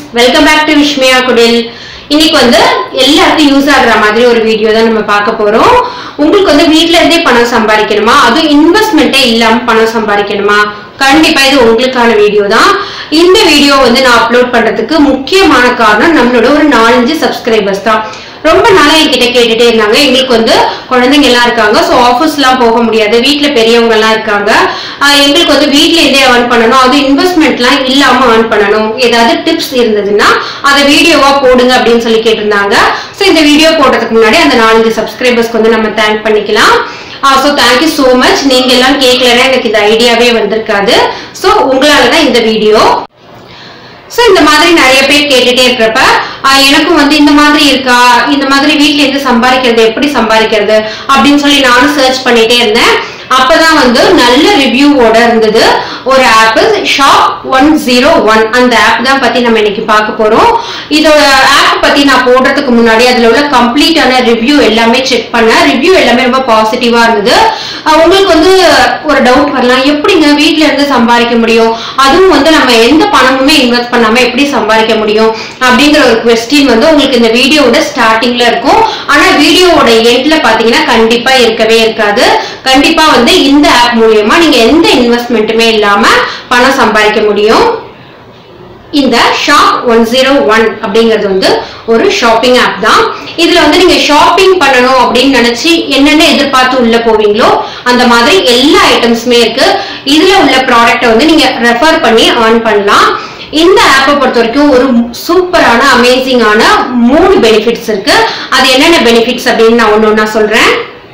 welcome back to Vishmiya குடில் இன்னைக்கு வந்து எல்லாருக்கும் யூஸ் ஆகுற மாதிரி ஒரு வீடியோ தான் நம்ம பார்க்க போறோம் உங்களுக்கு வந்து வீட்ல இருந்தே பணம் சம்பாதிக்கணுமா அதுவும் இன்வெஸ்ட்மெண்ட்டே இல்லாம பணம் சம்பாதிக்கணுமா கண்டிப்பா இது உங்களுக்கான வீடியோ தான் இந்த வீடியோ வந்து நான் அப்லோட் பண்றதுக்கு முக்கியமான காரணம் நம்மளோட ஒரு நாலஞ்சு சப்ஸ்கிரைபர்ஸ் தான் ரொம்ப நாளா என்கிட்ட கேட்டுட்டே இருந்தாங்க எங்களுக்கு வந்து குழந்தைங்க எல்லாம் இருக்காங்க ஸோ ஆஃபீஸ் எல்லாம் போக முடியாது வீட்ல பெரியவங்க எல்லாம் இருக்காங்க ஆஹ் எங்களுக்கு வந்து வீட்ல இருந்தே ஏர்ன் பண்ணணும் அது இன்வெஸ்ட்மெண்ட்லாம் இல்லாம ஏர்ன் பண்ணணும் ஏதாவது டிப்ஸ் இருந்ததுன்னா அதை வீடியோவா போடுங்க அப்படின்னு சொல்லி கேட்டிருந்தாங்க ஸோ இந்த வீடியோ போடுறதுக்கு முன்னாடி அந்த நாலஞ்சு சப்ஸ்கிரைபர்ஸ்க்கு வந்து நம்ம தேங்க் பண்ணிக்கலாம் ஸோ தேங்க்யூ ஸோ மச் நீங்க எல்லாம் கேட்கலன்னா எனக்கு இந்த ஐடியாவே வந்திருக்காது ஸோ உங்களால தான் இந்த வீடியோ ஸோ இந்த மாதிரி நிறைய பேர் கேட்டுட்டே இருக்கிறப்ப ஆஹ் எனக்கும் வந்து இந்த மாதிரி இருக்கா இந்த மாதிரி வீட்ல இருந்து சம்பாதிக்கிறது எப்படி சம்பாதிக்கிறது அப்படின்னு சொல்லி நானும் சர்ச் பண்ணிட்டே இருந்தேன் அப்பதான் வந்து நல்ல ரிவ்யூவோட இருந்தது ஒரு app shop one zero one அந்த ஆப் தான் பத்தி நம்ம இன்னைக்கு பார்க்க போறோம் இதோட ஆப் பத்தி நான் போடுறதுக்கு முன்னாடி அதுல உள்ள கம்ப்ளீட்டான ரிவ்யூ எல்லாமே செக் பண்ணேன் ரிவ்யூ எல்லாமே ரொம்ப பாசிட்டிவா இருந்தது ஆஹ் உங்களுக்கு வந்து ஒரு டவுட் வரலாம் எப்படிங்க வீட்ல இருந்து சம்பாதிக்க முடியும் அதுவும் வந்து நம்ம எந்த பணமுமே இன்வெஸ்ட் பண்ணாம எப்படி சம்பாதிக்க முடியும் அப்படிங்கிற ஒரு கொஸ்டின் வந்து உங்களுக்கு இந்த வீடியோவோட ஸ்டார்டிங்ல இருக்கும் ஆனா வீடியோவோட எண்ட்ல பாத்தீங்கன்னா கண்டிப்பா இருக்கவே இருக்காது கண்டிப்பா வந்து இந்த ஆப் மூலியமா நீங்க எந்த இன்வெஸ்ட்மெண்ட்டுமே இல்லாம பணம் சம்பாதிக்க முடியும் இந்த ஷாப் ஒன் ஜீரோ ஒன் அப்படிங்கிறது வந்து ஒரு ஷாப்பிங் ஆப் தான் இதுல வந்து நீங்க ஷாப்பிங் பண்ணணும் அப்படின்னு நினைச்சு என்னென்ன எதிர்பார்த்து உள்ள போவீங்களோ அந்த மாதிரி எல்லா ஐட்டம்ஸுமே இருக்கு இதுல உள்ள ப்ராடக்ட்டை வந்து நீங்க ரெஃபர் பண்ணி ஏர்ன் பண்ணலாம் இந்த ஆப்பை பொறுத்த வரைக்கும் ஒரு சூப்பரான அமேசிங்கான மூணு பெனிஃபிட்ஸ் இருக்கு அது என்னென்ன பெனிஃபிட்ஸ் அப்படின்னு நான் ஒன்று ஒன்றா சொல்றேன்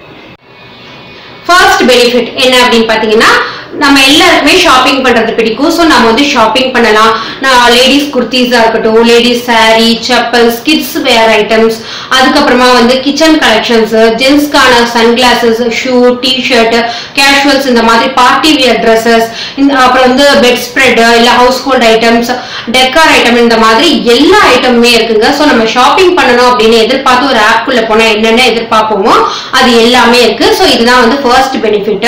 ஃபர்ஸ்ட் பெனிஃபிட் என்ன அப்படின்னு பார்த்தீங்கன்னா நம்ம எல்லாருக்குமே ஷாப்பிங் பண்றது பிடிக்கும் ஸோ நம்ம வந்து ஷாப்பிங் பண்ணலாம் நான் லேடிஸ் குர்த்திஸா இருக்கட்டும் ladies saree chappals kids wear items அதுக்கப்புறமா வந்து கிச்சன் கலெக்ஷன்ஸ் ஜென்ஸ்க்கான சன்கிளாசஸ் ஷூ டிஷர்ட் கேஷுவல்ஸ் இந்த மாதிரி பார்ட்டி வியர் ட்ரெஸ்ஸஸ் அப்புறம் வந்து பெட் ஸ்ப்ரெட் இல்ல household items decor item இந்த மாதிரி எல்லா ஐட்டமுமே இருக்குங்க ஸோ நம்ம ஷாப்பிங் பண்ணணும் அப்படின்னு எதிர்பார்த்து ஒரு ஆப்குள்ள போனா என்னென்ன எதிர்பார்ப்போமோ அது எல்லாமே இருக்கு ஸோ இதுதான் வந்து ஃபர்ஸ்ட் பெனிஃபிட்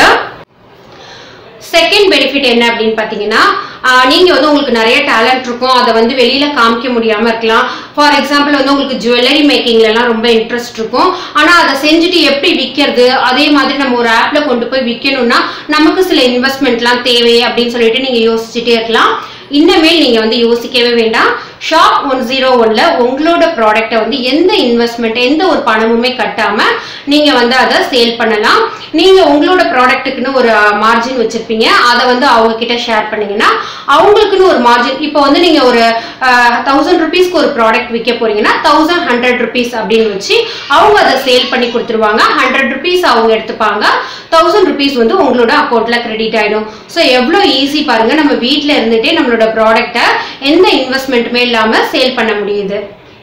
செகண்ட் பெனிஃபிட் என்ன அப்படின்னு பார்த்தீங்கன்னா ஆஹ் நீங்க வந்து உங்களுக்கு நிறைய டேலண்ட் இருக்கும் அதை வந்து வெளியில காமிக்க முடியாம இருக்கலாம் ஃபார் எக்ஸாம்பிள் வந்து உங்களுக்கு ஜுவல்லரி மேக்கிங்ல எல்லாம் ரொம்ப இன்ட்ரெஸ்ட் இருக்கும் ஆனா அதை செஞ்சுட்டு எப்படி விற்கிறது அதே மாதிரி நம்ம ஒரு ஆப்ல கொண்டு போய் விற்கணும்னா நமக்கு சில இன்வெஸ்ட்மெண்ட்லாம் தேவை அப்படின்னு சொல்லிட்டு நீங்க யோசிச்சுட்டே இருக்கலாம் இன்னமேல் நீங்க வந்து யோசிக்கவே வேண்டாம் ஷாப் ஒன் ஜீரோ ஒன்ல உங்களோட ப்ராடக்ட்டை வந்து எந்த இன்வெஸ்ட்மெண்ட் எந்த ஒரு பணமுமே கட்டாம நீங்க வந்து அதை சேல் பண்ணலாம் நீங்க உங்களோட ப்ராடக்ட்டுக்குன்னு ஒரு மார்ஜின் வச்சிருப்பீங்க அதை வந்து அவங்க கிட்ட ஷேர் பண்ணீங்கன்னா அவங்களுக்குன்னு ஒரு மார்ஜின் இப்போ வந்து நீங்க ஒரு தௌசண்ட் ருபீஸ்க்கு ஒரு ப்ராடக்ட் விற்க போறீங்கன்னா தௌசண்ட் ஹண்ட்ரட் ருபீஸ் அப்படின்னு வச்சு அவங்க அதை சேல் பண்ணி கொடுத்துருவாங்க ஹண்ட்ரட் ருபீஸ் அவங்க எடுத்துப்பாங்க தௌசண்ட் ருபீஸ் வந்து உங்களோட அக்கௌண்ட்ல கிரெடிட் ஆயிடும் ஸோ எவ்வளோ ஈஸி பாருங்க நம்ம வீட்டில் இருந்துட்டே நம்மளோட ப்ராடக்ட்டை எந்த இன்வெஸ்ட்மெண்ட்டுமே இல்லாம சேல் பண்ண முடியுது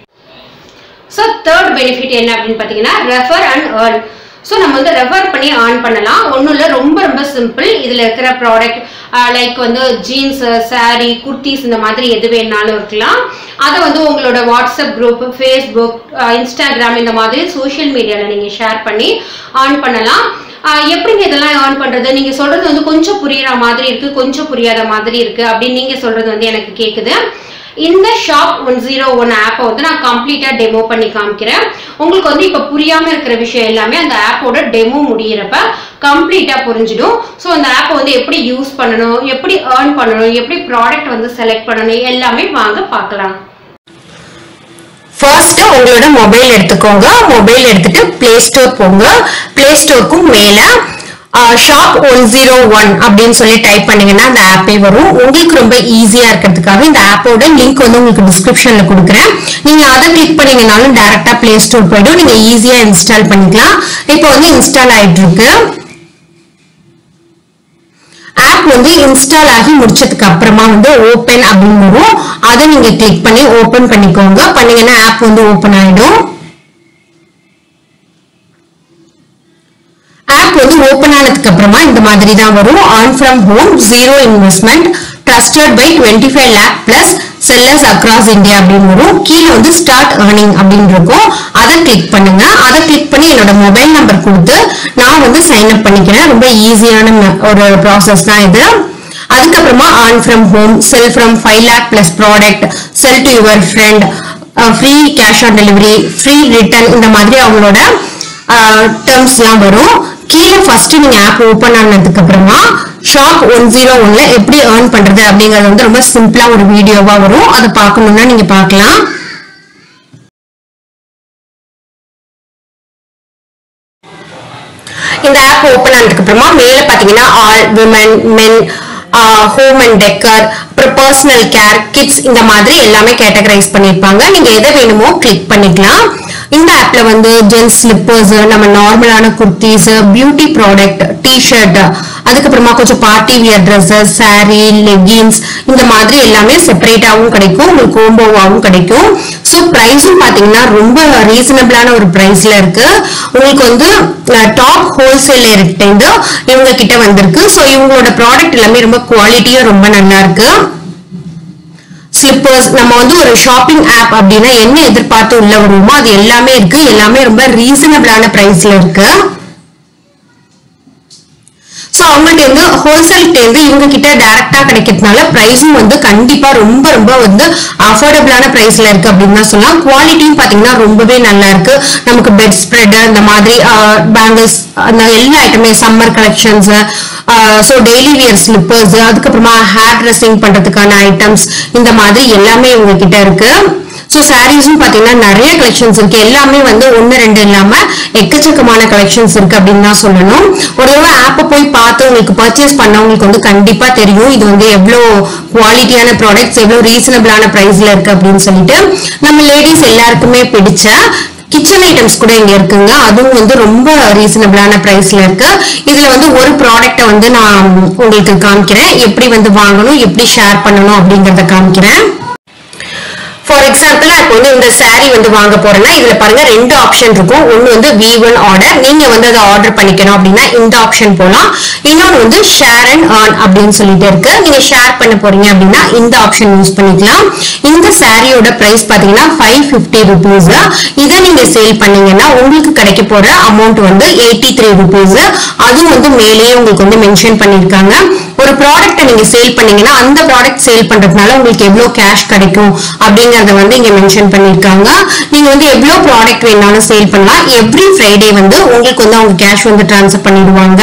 ஸோ தேர்ட் பெனிஃபிட் என்ன அப்படின்னு பார்த்தீங்கன்னா ரெஃபர் அண்ட் ஏர்ன் ஸோ நம்ம வந்து ரெஃபர் பண்ணி ஏர்ன் பண்ணலாம் ஒன்றும் இல்லை ரொம்ப ரொம்ப சிம்பிள் இதில் இருக்கிற ப்ராடக்ட் லைக் வந்து ஜீன்ஸ் saree குர்த்திஸ் இந்த மாதிரி எது வேணாலும் இருக்கலாம் அதை வந்து உங்களோட வாட்ஸ்அப் குரூப் ஃபேஸ்புக் இன்ஸ்டாகிராம் இந்த மாதிரி சோஷியல் மீடியாவில் நீங்கள் ஷேர் பண்ணி ஏர்ன் பண்ணலாம் ஆஹ் எப்படிங்க இதெல்லாம் ஏர்ன் பண்றது நீங்க சொல்றது வந்து கொஞ்சம் புரியுற மாதிரி இருக்கு கொஞ்சம் புரியாத மாதிரி இருக்கு அப்படின்னு நீங்க சொல்றது வந்து எனக்கு கேக்குது இந்த ஷாப் ஒன் ஜீரோ ஒன் ஆப்பை வந்து நான் கம்ப்ளீட்டா டெமோ பண்ணி காமிக்கிறேன் உங்களுக்கு வந்து இப்ப புரியாம இருக்கிற விஷயம் எல்லாமே அந்த ஆப்போட டெமோ முடியிறப்ப கம்ப்ளீட்டா புரிஞ்சிடும் ஸோ அந்த ஆப்பை வந்து எப்படி யூஸ் பண்ணணும் எப்படி ஏர்ன் பண்ணணும் எப்படி ப்ராடக்ட் வந்து செலக்ட் பண்ணணும் எல்லாமே வாங்க பார்க்கலாம் ஃபர்ஸ்ட் உங்களோட மொபைல் எடுத்துக்கோங்க மொபைல் எடுத்துட்டு பிளே ஸ்டோர் போங்க பிளே ஸ்டோருக்கும் மேல ஷாப் ஒன் ஜீரோ ஒன் அப்படின்னு சொல்லி டைப் பண்ணீங்கன்னா அந்த ஆப்பே வரும் உங்களுக்கு ரொம்ப ஈஸியா இருக்கிறதுக்காக இந்த ஆப்போட லிங்க் வந்து உங்களுக்கு டிஸ்கிரிப்ஷன்ல கொடுக்குறேன் நீங்க அதை கிளிக் பண்ணீங்கனாலும் டைரக்டா பிளே ஸ்டோர் போயிடும் நீங்க ஈஸியா இன்ஸ்டால் பண்ணிக்கலாம் இப்போ வந்து இன்ஸ்டால் ஆயிட்டு இருக்கு ஆப் வந்து இன்ஸ்டால் ஆகி முடிச்சதுக்கு அப்புறமா வந்து ஓபன் அப்படின்னு வரும் அதை நீங்க கிளிக் பண்ணி ஓபன் பண்ணிக்கோங்க பண்ணீங்கன்னா ஆப் வந்து ஓபன் ஆயிடும் ஆப் வந்து ஓபன் ஆனதுக்கு அப்புறமா இந்த மாதிரி தான் வரும் earn from home zero investment trusted by twenty five lakh plus sellers across India அப்படின்னு வரும் கீழே வந்து ஸ்டார்ட் ஏர்னிங் அப்படின்னு இருக்கும் அதை கிளிக் பண்ணுங்க அதை கிளிக் பண்ணி என்னோட மொபைல் நம்பர் கொடுத்து நான் வந்து சைன் அப் பண்ணிக்கிறேன் ரொம்ப ஈஸியான ஒரு ப்ராசஸ் தான் இது அதுக்கப்புறமா earn from home sell from five lakh plus product sell to your friend free cash on delivery free return இந்த மாதிரி அவங்களோட டேர்ம்ஸ்லாம் வரும் கீழே ஃபர்ஸ்ட் நீங்க ஆப் ஓபன் ஆனதுக்கு அப்புறமா ஷாப் ஒன் ஜீரோ ஒன்ல எப்படி ஏர்ன் பண்றது அப்படிங்கறது வந்து ரொம்ப சிம்பிளா ஒரு வீடியோவா வரும் அதை பார்க்கணும்னா நீங்க பார்க்கலாம் இந்த ஆப் ஓபன் ஆனதுக்கு அப்புறமா மேல பாத்தீங்கன்னா all women men home and decor அப்புறம் பர்சனல் கேர் கிட்ஸ் இந்த மாதிரி எல்லாமே கேட்டகரைஸ் பண்ணிருப்பாங்க நீங்க எதை வேணுமோ கிளிக் பண்ணிக்கலாம் இந்த ஆப்ல வந்து ஜென்ஸ் ஸ்லிப்பர்ஸ் நம்ம நார்மலான குர்த்திஸ் பியூட்டி ப்ராடக்ட் டிஷர்ட் அதுக்கப்புறமா கொஞ்சம் party wear dresses saree leggings இந்த மாதிரி எல்லாமே செப்பரேட்டாவும் கிடைக்கும் உங்களுக்கு கோம்போவாவும் கிடைக்கும் ஸோ ப்ரைஸும் பாத்தீங்கன்னா ரொம்ப ரீசனபிளான ஒரு ப்ரைஸ்ல இருக்கு உங்களுக்கு வந்து டாப் ஹோல்சேலர் இருந்து இவங்க கிட்ட வந்திருக்கு ஸோ இவங்களோட ப்ராடக்ட் எல்லாமே ரொம்ப குவாலிட்டியும் ரொம்ப நல்லா இருக்கு ஸ்லிப்பர்ஸ் நம்ம வந்து ஒரு ஷாப்பிங் ஆப் அப்படின்னா என்ன எதிர்பார்த்து உள்ள வருவோமோ அது எல்லாமே இருக்கு எல்லாமே ரொம்ப ரீசனபிளான பிரைஸ்ல இருக்கு ஸோ அவங்கள்ட்ட இருந்து ஹோல்சேல்கிட்ட இருந்து இவங்க கிட்ட டைரக்டா கிடைக்கிறதுனால பிரைஸும் வந்து கண்டிப்பா ரொம்ப ரொம்ப வந்து அஃபோர்டபுளான பிரைஸ்ல இருக்கு அப்படின்னு தான் சொல்லலாம் குவாலிட்டியும் பாத்தீங்கன்னா ரொம்பவே நல்லா இருக்கு நமக்கு பெட் ஸ்ப்ரெட் இந்த மாதிரி பேங்கிள்ஸ் அந்த எல்லா ஐட்டமே summer collections so daily wear slippers அதுக்கப்புறமா ஹேர் ட்ரெஸ்ஸிங் பண்றதுக்கான ஐட்டம்ஸ் இந்த மாதிரி எல்லாமே இவங்க கிட்ட இருக்கு ஸோ சாரீஸும் பார்த்தீங்கன்னா நிறைய கலெக்ஷன்ஸ் இருக்கு எல்லாமே வந்து ஒன்று ரெண்டு இல்லாம எக்கச்சக்கமான கலெக்ஷன்ஸ் இருக்கு அப்படின்னு தான் சொல்லணும் ஒரு தடவை ஆப்பை போய் பார்த்து உங்களுக்கு பர்ச்சேஸ் பண்ணவங்களுக்கு வந்து கண்டிப்பா தெரியும் இது வந்து எவ்வளோ குவாலிட்டியான ப்ராடக்ட்ஸ் எவ்வளோ ரீசனபிளான ப்ரைஸ்ல இருக்கு அப்படின்னு சொல்லிட்டு நம்ம லேடிஸ் எல்லாருக்குமே பிடிச்ச கிச்சன் ஐட்டம்ஸ் கூட இங்க இருக்குங்க அதுவும் வந்து ரொம்ப ரீசனபிளான பிரைஸ்ல இருக்கு இதுல வந்து ஒரு ப்ராடக்ட்டை வந்து நான் உங்களுக்கு காமிக்கிறேன் எப்படி வந்து வாங்கணும் எப்படி ஷேர் பண்ணணும் அப்படிங்கறத காமிக்கிறேன் ஃபார் எக்ஸாம்பிள் இப்போ வந்து இந்த saree வந்து வாங்க போறேன்னா இதுல பாருங்க ரெண்டு ஆப்ஷன் இருக்கும் ஒன்னு வந்து வி ஒன் ஆர்டர் நீங்க வந்து அதை ஆர்டர் பண்ணிக்கணும் அப்படின்னா இந்த ஆப்ஷன் போலாம் இன்னொன்னு வந்து ஷேர் அண்ட் earn அப்படின்னு சொல்லிட்டு இருக்கு நீங்க ஷேர் பண்ண போறீங்க அப்படின்னா இந்த ஆப்ஷன் யூஸ் பண்ணிக்கலாம் இந்த சாரியோட பிரைஸ் பாத்தீங்கன்னா ஃபைவ் ஃபிஃப்டி ருபீஸ் இதை நீங்க சேல் பண்ணீங்கன்னா உங்களுக்கு கிடைக்க போற அமௌண்ட் வந்து எயிட்டி த்ரீ ருபீஸ் அதுவும் வந்து மேலேயே உங்களுக்கு வந்து மென்ஷன் பண்ணிருக்காங்க ஒரு ப்ராடக்ட்டை நீங்க சேல் பண்ணீங்கன்னா அந்த ப்ராடக்ட் சேல் பண்றதுனால உங்களுக்கு எவ்வளவு கேஷ் கிடைக்கும் அப்படிங்கறத வந்து இங்க மென்ஷன் பண்ணிருக்காங்க நீங்க வந்து எவ்வளவு ப்ராடக்ட் வேணாலும் சேல் பண்ணலாம் எவ்ரி ஃப்ரைடே வந்து உங்களுக்கு வந்து அவங்க கேஷ் வந்து ட்ரான்ஸ்ஃபர் பண்ணிடுவாங்க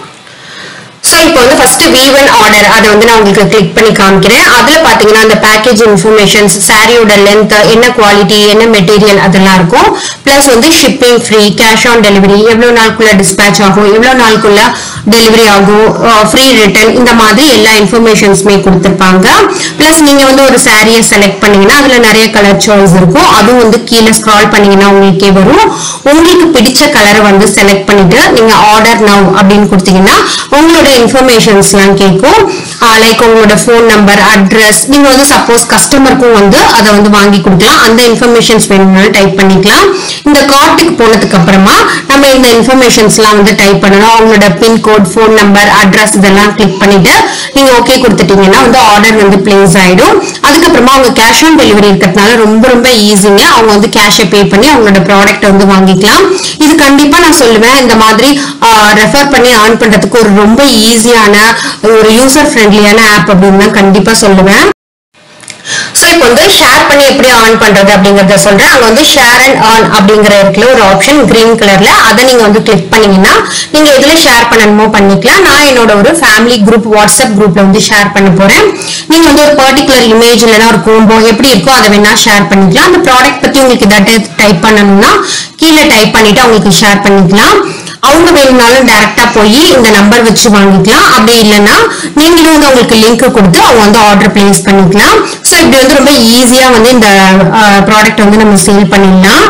ஸோ இப்போ வந்து ஃபர்ஸ்ட் வி ஒன் ஆர்டர் அதை வந்து நான் உங்களுக்கு கிளிக் பண்ணி காமிக்கிறேன் அதுல பாத்தீங்கன்னா அந்த பேக்கேஜ் இன்ஃபர்மேஷன்ஸ் சாரியோட லென்த் என்ன குவாலிட்டி என்ன மெட்டீரியல் அதெல்லாம் இருக்கும் பிளஸ் வந்து shipping free cash on delivery எவ்வளவு நாளுக்குள்ள டிஸ்பேச் ஆகும் எவ்வளவு நாளுக்குள்ள டெலிவரி ஆகும் ஃப்ரீ ரிட்டர்ன் இந்த மாதிரி எல்லா இன்ஃபர்மேஷன்ஸுமே கொடுத்துருப்பாங்க பிளஸ் நீங்க வந்து ஒரு சாரியை செலக்ட் பண்ணீங்கன்னா அதுல நிறைய கலர் சாய்ஸ் இருக்கும் அதுவும் வந்து கீழே ஸ்க்ரால் பண்ணீங்கன்னா உங்களுக்கே வரும் உங்களுக்கு பிடிச்ச கலரை வந்து செலக்ட் பண்ணிட்டு நீங்க ஆர்டர் நவ் அப்படின்னு கொடுத்தீங்கன்னா உங்களோட இன்ஃபர்மேஷன்ஸ்லாம் கேட்கும் லைக் உங்களோட ஃபோன் நம்பர் அட்ரஸ் நீங்க வந்து சப்போஸ் கஸ்டமருக்கும் வந்து அதை வந்து வாங்கி கொடுக்கலாம் அந்த இன்ஃபர்மேஷன்ஸ் வேணும்னாலும் டைப் பண்ணிக்கலாம் இந்த கார்ட்டுக்கு போனதுக்கு அப்புறமா நம்ம இந்த இன்ஃபர்மேஷன்ஸ்லாம் வந்து டைப் பண்ணணும் அவங்களோட பின்கோட் ஃபோன் நம்பர் அட்ரஸ் இதெல்லாம் கிளிக் பண்ணிட்டு நீங்க ஓகே கொடுத்துட்டீங்கன்னா வந்து ஆர்டர் வந்து பிளேஸ் ஆயிடும் அதுக்கப்புறமா அவங்க கேஷ் ஆன் டெலிவரி இருக்கிறதுனால ரொம்ப ரொம்ப ஈஸிங்க அவங்க வந்து கேஷை பே பண்ணி அவங்களோட ப்ராடக்ட் வந்து வாங்கிக்கலாம் இது கண்டிப்பா நான் சொல்லுவேன் இந்த மாதிரி ரெஃபர் பண்ணி ஆன் பண்றதுக்கு ஒரு ரொம்ப ஈஸியான ஒரு யூசர் ஃப்ரெண்ட்லியான ஆப் அப்படின்னு தான் கண்டிப்பா சொல்லுவேன் ஸோ இப்போ வந்து ஷேர் பண்ணி எப்படி ஆன் பண்றது அப்படிங்கறத சொல்றேன் அங்க வந்து ஷேர் அண்ட் ஆன் அப்படிங்கிற இருக்குல்ல ஒரு ஆப்ஷன் கிரீன் கலர்ல அதை நீங்க வந்து கிளிக் பண்ணீங்கன்னா நீங்க எதுல ஷேர் பண்ணணுமோ பண்ணிக்கலாம் நான் என்னோட ஒரு ஃபேமிலி குரூப் வாட்ஸ்அப் குரூப்ல வந்து ஷேர் பண்ண போறேன் நீங்க வந்து ஒரு பர்டிகுலர் இமேஜ் இல்லைன்னா ஒரு கோம்போ எப்படி இருக்கோ அதை வேணா ஷேர் பண்ணிக்கலாம் அந்த ப்ராடக்ட் பத்தி உங்களுக்கு ஏதாவது டைப் பண்ணணும்னா கீழே டைப் பண்ணிட்டு அவங்களுக்கு ஷேர் பண்ணிக்கலாம் அவங்க வேணும்னாலும் டைரக்டா போய் இந்த நம்பர் வச்சு வாங்கிக்கலாம் அப்படி இல்லைன்னா நீங்களும் வந்து அவங்களுக்கு லிங்க் கொடுத்து அவங்க வந்து ஆர்டர் பிளேஸ் பண்ணிக்கலாம் ஸோ இப்படி வந்து ரொம்ப ஈஸியா வந்து இந்த ப்ராடக்ட் வந்து நம்ம சேல் பண்ணிடலாம்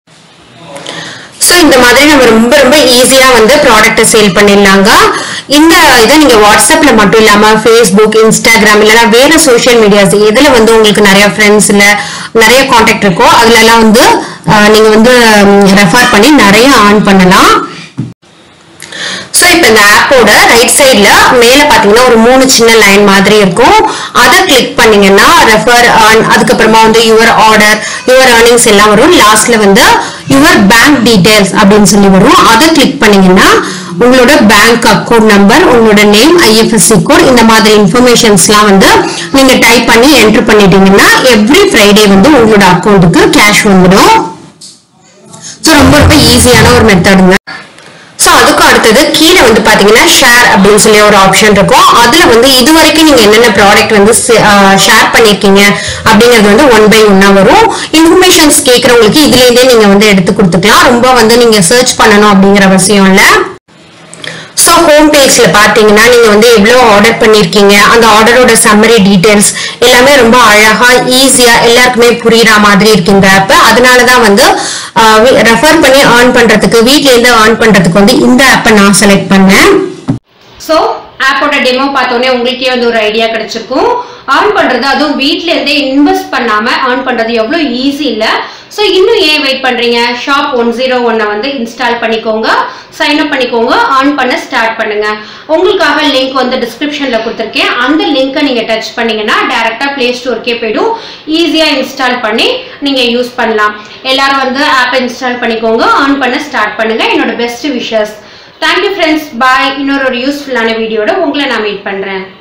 ஸோ இந்த மாதிரி நம்ம ரொம்ப ரொம்ப ஈஸியா வந்து ப்ராடக்ட்டை சேல் பண்ணிடலாங்க இந்த இதை நீங்க வாட்ஸ்அப்ல மட்டும் இல்லாம ஃபேஸ்புக் இன்ஸ்டாகிராம் இல்லைன்னா வேற சோஷியல் மீடியாஸ் எதுல வந்து உங்களுக்கு நிறைய ஃப்ரெண்ட்ஸ் இல்ல நிறைய காண்டாக்ட் இருக்கோ அதுல எல்லாம் வந்து அஹ், நீங்க வந்து ரெஃபர் பண்ணி நிறைய ஆன் பண்ணலாம் ஸோ இப்போ இந்த ஆப்போட ரைட் சைடில் மேலே பார்த்தீங்கன்னா ஒரு மூணு சின்ன லைன் மாதிரி இருக்கும் அதை கிளிக் பண்ணீங்கன்னா ரெஃபர் ஆன் அதுக்கப்புறமா வந்து யுவர் ஆர்டர் யுவர் ஏர்னிங்ஸ் எல்லாம் வரும் லாஸ்ட்ல வந்து யுவர் பேங்க் டீடைல்ஸ் அப்படின்னு சொல்லி வரும் அதை கிளிக் பண்ணீங்கன்னா உங்களோட பேங்க் அக்கௌண்ட் நம்பர் உங்களோட நேம் ஐஎஃப்எஸ்சி கோட் இந்த மாதிரி இன்ஃபர்மேஷன்ஸ்லாம் வந்து நீங்க டைப் பண்ணி என்டர் பண்ணிட்டீங்கன்னா எவ்ரி ஃப்ரைடே வந்து உங்களோட அக்கௌண்ட்டுக்கு கேஷ் வந்துடும் ஸோ ரொம்ப ரொம்ப ஈஸியான ஒரு மெத்தடுங்க ஸோ அதுக்கு அடுத்தது கீழே வந்து பாத்தீங்கன்னா ஷேர் அப்படின்னு சொல்லி ஒரு ஆப்ஷன் இருக்கும் அதுல வந்து இது வரைக்கும் நீங்க என்னென்ன ப்ராடக்ட் வந்து ஷேர் பண்ணிருக்கீங்க அப்படிங்கிறது வந்து ஒன் பை ஒன்னா வரும் இன்ஃபர்மேஷன்ஸ் கேட்கறவங்களுக்கு இதுல இருந்தே நீங்க வந்து எடுத்து கொடுத்துக்கலாம் ரொம்ப வந்து நீங்க சர்ச் பண்ணணும் அப்படிங்கிற அவசியம் இல்லை ஸோ ஹோம் பேஜ்ல பாத்தீங்கன்னா நீங்க வந்து எவ்வளவு ஆர்டர் பண்ணிருக்கீங்க அந்த ஆர்டரோட சம்மரி டீடைல்ஸ் எல்லாமே ரொம்ப அழகா ஈஸியா எல்லாருக்குமே புரியுற மாதிரி இருக்கு இந்த ஆப் அதனாலதான் வந்து ரெஃபர் பண்ணி ஏர்ன் பண்றதுக்கு வீட்ல இருந்து ஏர்ன் பண்றதுக்கு வந்து இந்த ஆப்பை நான் செலக்ட் பண்ணேன் ஸோ ஆப்போட டெமோ பார்த்தோன்னே உங்களுக்கே வந்து ஒரு ஐடியா கிடைச்சிருக்கும் ஏர்ன் பண்றது அதுவும் வீட்ல இருந்தே இன்வெஸ்ட் பண்ணாம ஏர்ன் பண்றது எவ்வளோ ஈஸி இல்லை ஸோ இன்னும் ஏன் வெயிட் பண்றீங்க ஷாப் ஒன் ஜீரோ ஒன்னை வந்து இன்ஸ்டால் பண்ணிக்கோங்க சைன் அப் பண்ணிக்கோங்க ஏர்ன் பண்ண ஸ்டார்ட் பண்ணுங்க உங்களுக்காக லிங்க் வந்து டிஸ்கிரிப்ஷன்ல கொடுத்துருக்கேன் அந்த லிங்கை நீங்க டச் பண்ணீங்கன்னா டேரக்டா பிளே ஸ்டோருக்கே போயிடும் ஈஸியா இன்ஸ்டால் பண்ணி நீங்க யூஸ் பண்ணலாம் எல்லாரும் வந்து ஆப் இன்ஸ்டால் பண்ணிக்கோங்க ஏர்ன் பண்ண ஸ்டார்ட் பண்ணுங்க என்னோட best wishes thank you friends bye இன்னொரு ஒரு யூஸ்ஃபுல்லான வீடியோட உங்களை நான் மீட் பண்றேன்